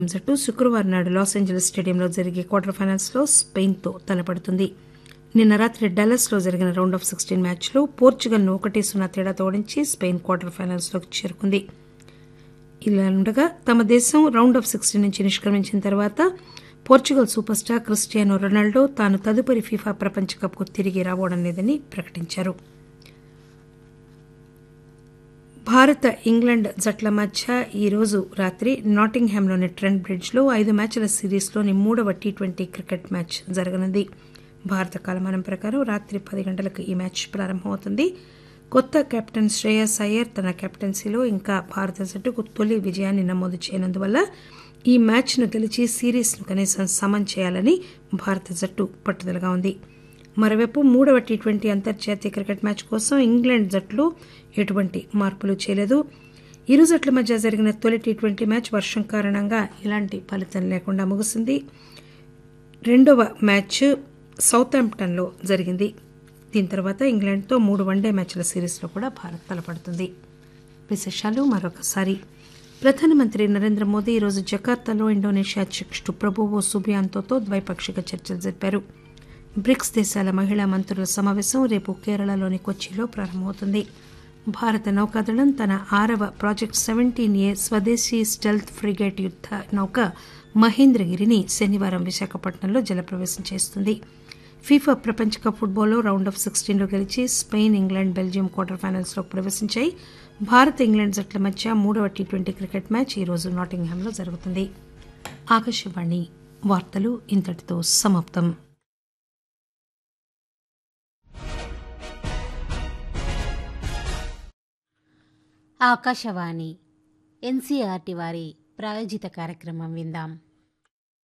జట్టు శుక్రవారం నాడు లాస్ ఏంజలీస్ స్టేడియంలో జరిగే క్వార్టర్ ఫైనల్స్లో స్పెయిన్తో తలపడుతుంది నిన్న రాత్రి డల్లస్లో జరిగిన రౌండ్ ఆఫ్ సిక్స్టీన్ మ్యాచ్లో పోర్చుగల్ను ఒకటి సున్నా తేడాతో ఓడించి స్పెయిన్ క్వార్టర్ ఫైనల్స్లోకి చేరుకుంది ఇలా ఉండగా తమ దేశం రౌండ్ ఆఫ్ సిక్స్టీన్ నుంచి నిష్క్రమించిన తర్వాత Portugal super star Cristiano Ronaldo తాను తదుపరి ఫీఫా ప్రపంచ కప్కు తిరిగి రావడం లేదని ప్రకటించారు భారత ఇంగ్లాండ్ జట్ల మధ్య ఈరోజు రాత్రి నాటింగ్హామ్లోని ట్రెంట్ బ్రిడ్జ్లో ఐదు మ్యాచ్ల సిరీస్లోని మూడవ టీ ట్వంటీ క్రికెట్ మ్యాచ్ జరగనుంది భారత కాలమానం ప్రకారం రాత్రి పది గంటలకు ఈ మ్యాచ్ ప్రారంభమవుతుంది కొత్త కెప్టెన్ శ్రేయస్ అయ్యర్ తన కెప్టెన్సీలో ఇంకా భారత జట్టుకు తొలి విజయాన్ని నమోదు చేయనందువల్ల ఈ మ్యాచ్ను గెలిచి సిరీస్ను కనీసం సమన్ చేయాలని భారత జట్టు పట్టుదలగా ఉంది మరోవైపు మూడవ టీ ట్వంటీ అంతర్జాతీయ క్రికెట్ మ్యాచ్ కోసం ఇంగ్లాండ్ జట్లు ఎటువంటి మార్పులు చేయలేదు ఇరు జట్ల మధ్య జరిగిన తొలి టీ ట్వంటీ మ్యాచ్ వర్షం కారణంగా ఎలాంటి ఫలితం లేకుండా ముగిసింది రెండవ మ్యాచ్ సౌతాంప్టన్లో జరిగింది దీని తర్వాత ఇంగ్లాండ్తో మూడు వన్డే మ్యాచ్ల సిరీస్లో కూడా భారత్ తలపడుతుంది విశేషాలు మరొకసారి ప్రధానమంత్రి నరేంద్ర మోదీ ఈరోజు జకార్తాలో ఇండోనేషియా అధ్యక్షుడు ప్రభువో సుబియాంతోతో ద్వైపాక్షిక చర్చలు జరిపారు బ్రిక్స్ దేశాల మహిళా మంత్రుల సమావేశం రేపు కేరళలోని కొచ్చిలో ప్రారంభమవుతుంది భారత నౌకాదళం తన ఆరవ ప్రాజెక్ట్ సెవెంటీన్ ఏ స్వదేశీ స్టెల్త్ ఫ్రిగేట్ యుద్ద నౌక మహేంద్రగిరిని శనివారం విశాఖపట్నంలో జలప్రవేశం చేస్తుంది ఫీఫా ప్రపంచ కప్ ఫుట్బాల్లో రౌండ్ ఆఫ్ సిక్స్టీన్లో గెలిచి స్పెయిన్ ఇంగ్లాండ్ బెల్జియం క్వార్టర్ ఫైనల్స్లోకి ప్రవేశించాయి భారత్ ఇంగ్లాండ్ జట్ల మధ్య మూడవ టీ ట్వంటీ క్రికెట్ మ్యాచ్ ఈరోజు నాటింగ్హామ్లో జరుగుతుంది ఆకాశవాణి వార్తలు ఇంతటితో సమాప్తం ఆకాశవాణి ఎన్సీఆర్టీ వారి ప్రాయోజిత కార్యక్రమం విందాం